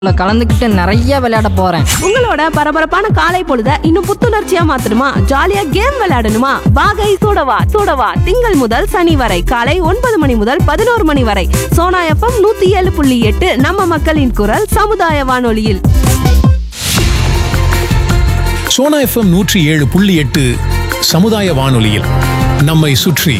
இதுல கலந்துக்கிட்டு நிறைய விளையாட போறேன் உங்களோட பரபரப்பான காலை பொழுத இன்னும் புத்துணர்ச்சியா மாத்தணுமா ஜாலியா கேம் விளையாடணுமா வாகை சூடவா சூடவா திங்கள் முதல் சனி வரை காலை ஒன்பது மணி முதல் பதினோரு மணி வரை சோனா எஃப்எம் நூத்தி ஏழு புள்ளி எட்டு நம்ம மக்களின் குரல் சமுதாய வானொலியில் சோனா எஃப்எம் நூற்றி ஏழு புள்ளி எட்டு சமுதாய வானொலியில் நம்மை சுற்றி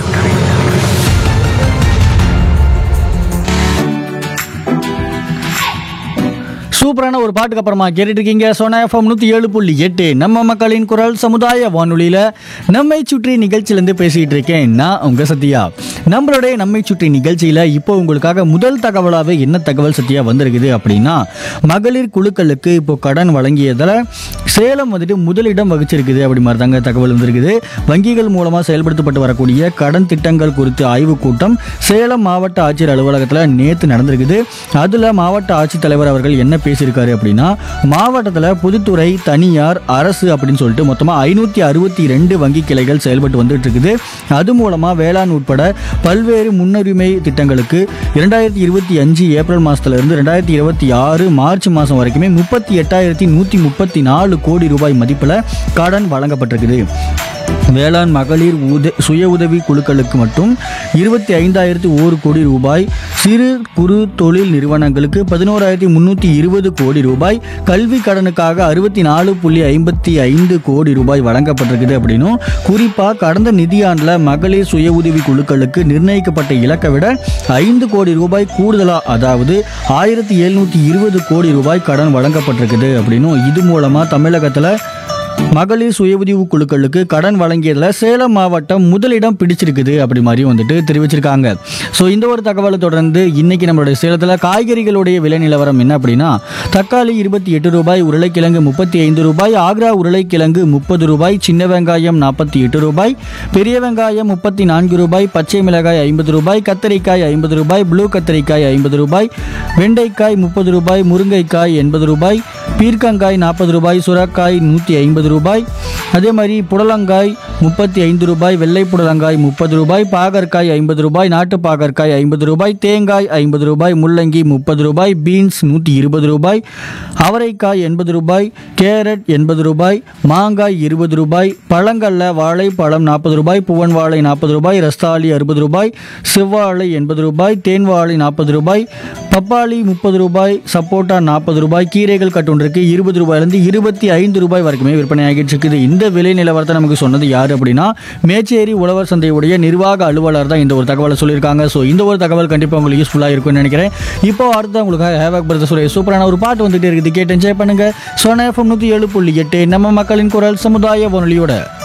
சூப்பரான ஒரு பாட்டுக்கு அப்புறமா கேட்டுட்டு இருக்கீங்க சோனா எஃப்எம் நூற்றி ஏழு புள்ளி எட்டு நம்ம மக்களின் குரல் சமுதாய வானொலியில் நம்மை சுற்றி நிகழ்ச்சியிலேருந்து பேசிகிட்டு இருக்கேன் நான் உங்கள் சத்யா நம்மளுடைய நம்மை சுற்றி நிகழ்ச்சியில் இப்போ உங்களுக்காக முதல் தகவலாகவே என்ன தகவல் சத்யா வந்திருக்குது அப்படின்னா மகளிர் குழுக்களுக்கு இப்போ கடன் வழங்கியதில் சேலம் வந்துட்டு முதலிடம் வகிச்சிருக்குது அப்படி மாதிரி தாங்க தகவல் வந்திருக்குது வங்கிகள் மூலமாக செயல்படுத்தப்பட்டு வரக்கூடிய கடன் திட்டங்கள் குறித்து ஆய்வுக் கூட்டம் சேலம் மாவட்ட ஆட்சியர் அலுவலகத்தில் நேற்று நடந்திருக்குது அதில் மாவட்ட ஆட்சித்தலைவர் அவர்கள் என்ன பேசியிருக்காரு அப்படின்னா மாவட்டத்தில் பொதுத்துறை தனியார் அரசு அப்படின்னு சொல்லிட்டு மொத்தமாக ஐநூற்றி அறுபத்தி ரெண்டு வங்கி கிளைகள் செயல்பட்டு வந்துட்டு இருக்குது அது மூலமாக வேளாண் உட்பட பல்வேறு முன்னுரிமை திட்டங்களுக்கு இரண்டாயிரத்தி இருபத்தி அஞ்சு ஏப்ரல் மாதத்துல இருந்து ரெண்டாயிரத்தி இருபத்தி ஆறு மார்ச் மாதம் வரைக்குமே முப்பத்தி எட்டாயிரத்தி நூற்றி முப்பத்தி நாலு கோடி ரூபாய் மதிப்பில் கடன் வழங்கப்பட்டிருக்குது வேளாண் மகளிர் உத சுய உதவி குழுக்களுக்கு மட்டும் இருபத்தி ஐந்தாயிரத்தி ஒரு கோடி ரூபாய் சிறு குறு தொழில் நிறுவனங்களுக்கு பதினோராயிரத்தி முந்நூற்றி இருபது கோடி ரூபாய் கல்வி கடனுக்காக அறுபத்தி நாலு புள்ளி ஐம்பத்தி ஐந்து கோடி ரூபாய் வழங்கப்பட்டிருக்குது அப்படின்னும் குறிப்பாக கடந்த நிதியாண்டில் மகளிர் சுய உதவி குழுக்களுக்கு நிர்ணயிக்கப்பட்ட இலக்கை விட ஐந்து கோடி ரூபாய் கூடுதலாக அதாவது ஆயிரத்தி எழுநூற்றி இருபது கோடி ரூபாய் கடன் வழங்கப்பட்டிருக்குது அப்படின்னும் இது மூலமாக தமிழகத்தில் மகளிர் சுய உதவி குழுக்களுக்கு கடன் வழங்கியதில் சேலம் மாவட்டம் முதலிடம் பிடிச்சிருக்குது அப்படி மாதிரி வந்துட்டு தெரிவிச்சிருக்காங்க ஸோ இந்த ஒரு தகவலை தொடர்ந்து இன்னைக்கு நம்மளுடைய சேலத்தில் காய்கறிகளுடைய விலை நிலவரம் என்ன அப்படின்னா தக்காளி இருபத்தி எட்டு ரூபாய் உருளைக்கிழங்கு முப்பத்தி ஐந்து ரூபாய் ஆக்ரா உருளைக்கிழங்கு முப்பது ரூபாய் சின்ன வெங்காயம் நாற்பத்தி எட்டு ரூபாய் பெரிய வெங்காயம் முப்பத்தி நான்கு ரூபாய் பச்சை மிளகாய் ஐம்பது ரூபாய் கத்தரிக்காய் ஐம்பது ரூபாய் ப்ளூ கத்தரிக்காய் ஐம்பது ரூபாய் வெண்டைக்காய் முப்பது ரூபாய் முருங்கைக்காய் எண்பது ரூபாய் பீர்க்கங்காய் நாற்பது ரூபாய் சுரக்காய் நூற்றி ஐம்பது ரூபாய் அதே மாதிரி புடலங்காய் முப்பத்தி ஐந்து ரூபாய் வெள்ளை புடலங்காய் முப்பது ரூபாய் பாகற்காய் ஐம்பது ரூபாய் நாட்டு பாகற்காய் ஐம்பது ரூபாய் தேங்காய் ஐம்பது ரூபாய் முள்ளங்கி முப்பது ரூபாய் பீன்ஸ் நூற்றி இருபது ரூபாய் அவரைக்காய் எண்பது ரூபாய் கேரட் எண்பது ரூபாய் மாங்காய் இருபது ரூபாய் பழங்கள்ல வாழைப்பழம் நாற்பது ரூபாய் புவன் வாழை நாற்பது ரூபாய் ரஸ்தாளி அறுபது ரூபாய் செவ்வாழை எண்பது ரூபாய் தேன் வாழை நாற்பது ரூபாய் பப்பாளி முப்பது ரூபாய் சப்போட்டா நாற்பது ரூபாய் கீரைகள் கட்டுன்றிருக்கு இருபது ரூபாயிலிருந்து இருபத்தி ஐந்து ரூபாய் வரைக்குமே விற்பனை ஆகிட்டு இருக்குது இந்த விலை நிலவரத்தை நமக்கு சொன்னது யார் அப்படின்னா மேச்சேரி உழவர் சந்தையுடைய நிர்வாக அலுவலர் தான் இந்த ஒரு தகவலை சொல்லியிருக்காங்க ஸோ இந்த ஒரு தகவல் கண்டிப்பாக உங்களுக்கு யூஸ்ஃபுல்லாக இருக்கும்னு நினைக்கிறேன் இப்போ அடுத்து உங்களுக்கு ஹேவாக் பிரதர்ஸுடைய சூப்பரான ஒரு பாட்டு வந்துட்டு இருக்குது கேட்டு என்ஜாய் பண்ணுங்க சோனா எஃப்எம் நூற்றி ஏழு புள்ளி எட்டு நம்ம மக்களின் குரல் சமுதாய வானொலியோட